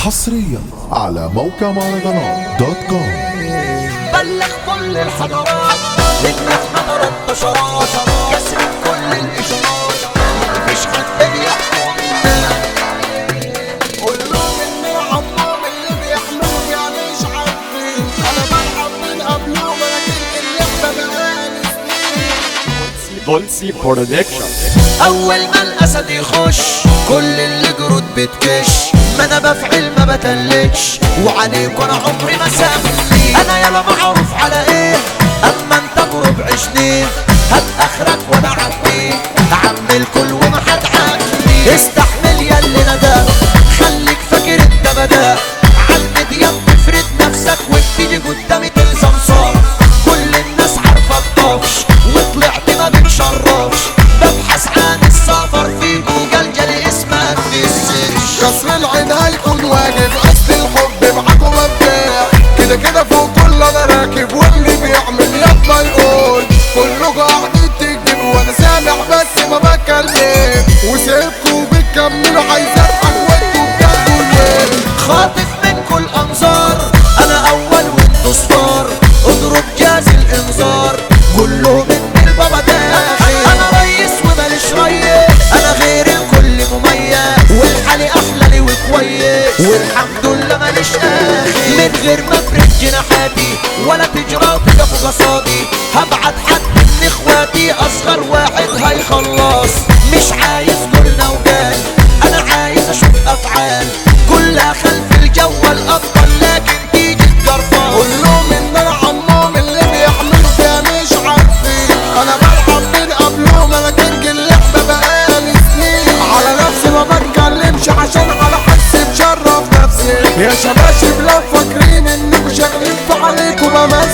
حصريا على موقع مهرجانات دوت كوم بلغ كل الحضارات ان احنا ضرب شرات كسر كل الاشارات مفيش حد بيحكمنا قول لهم ان عمهم اللي بيحملوا يعني مش عارفين انا بلعب من قبلهم ولكن اللعبه بقالي سنين بولسي برودكشن اول ما الاسد يخش كل اللي جرود بتكش ما انا بفعل ما بتلتش وعليك انا عمري ما سامني انا يلا معروف على ايه اما انت جروب عشنين هات اخرك وانا عدي عم الكل وما حد عني استحمل يا اللي ندى خليك فاكر انت بدا عالميديا بتفرد نفسك وبتيجي قدامي تلزم صار كل الناس عارفه الطفش وطلعت ما بتشرفش ببحث عن السفر في جوجل جالي اسمك في السيرش كسر العين هيكون واجب اصل الحب معاكم مبدع كده كده فوق كل انا راكب واللي بيعمل يد ما يقول كله قاعدين تكذب وانا سامع بس ما بتكلم وسيبكوا بتكملوا عايز اضحك وانتوا بتاخدوا الويل خاطف من كل انظار انا اول وانتو صفار اضرب جاز الانذار كله من البابا داخل انا ريس وماليش ريس انا غير الكل مميز والحالي احلى لي وكويس والحمد لله ماليش اخر من غير ما افرد جناحاتي ولا تجراتي في قصادي هبعت حد من اخواتي اصغر واحد هيخلص مش عايز قلنا وجال انا عايز اشوف افعال كلها خلف الجو الافضل لكن تيجي الجرفان قول لهم ان انا عمهم اللي بيعملوا فيها مش عارفين انا بلعب من قبلهم انا كينج اللعبه بقالي سنين على نفسي ما بتكلمش عشان على حس بشرف نفسي يا شباشب لو فاكرين انكم شغالين في عليكم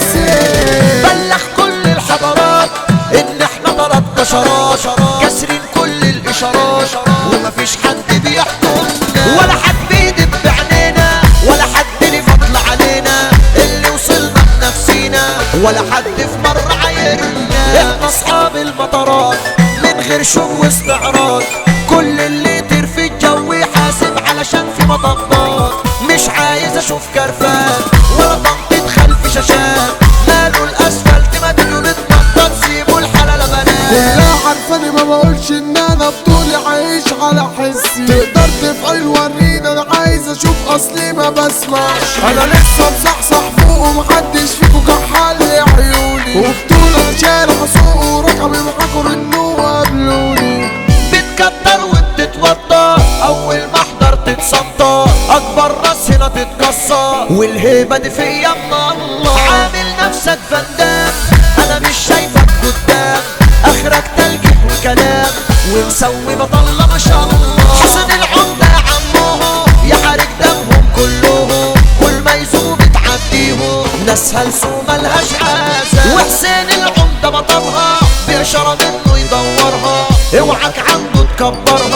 بمثل بلغ كل الحضارات ان احنا ضرب بشرات كسرين كل الاشارات ومفيش حد بيحكمنا ولا حد بيدب بعينينا ولا حد ليه فضل علينا اللي وصلنا بنفسينا ولا حد في مرة عايرنا احنا اصحاب المطارات من غير شو واستعراض كل اللي يطير في الجو يحاسب علشان في مطبات مش عايز اشوف كرفان ولا طنطة خلف شاشات ماله الاسفلت ما تيجوا نتنطط سيبوا الحلالة بنات كلها عارفاني ما بقولش ان انا بطولي عايش على حسي تقدر تفعل ورينا انا عايز اشوف اصلي ما بسمعش انا لسه مصحصح فوق ومحدش فيكو كحل عيوني وبطولة انا شارع سوق ورقمي معاكم انه قابلوني بتكتر وبتتوضى اول ما احضر تتصدى اكبر راس هنا تتكسر والهيبه دي فيا من الله عامل نفسك فندام انا مش شايفك قدام اخرك تلجح وكلام ومسوي بطلة ما شاء الله حسن العمدة يا عمهم يحرق دمهم كلهم كل ما يزوم بتعديهم ناس هلسو ملهاش عازة وحسين العمدة بطلها بإشارة منه يدورها اوعك عنده تكبرها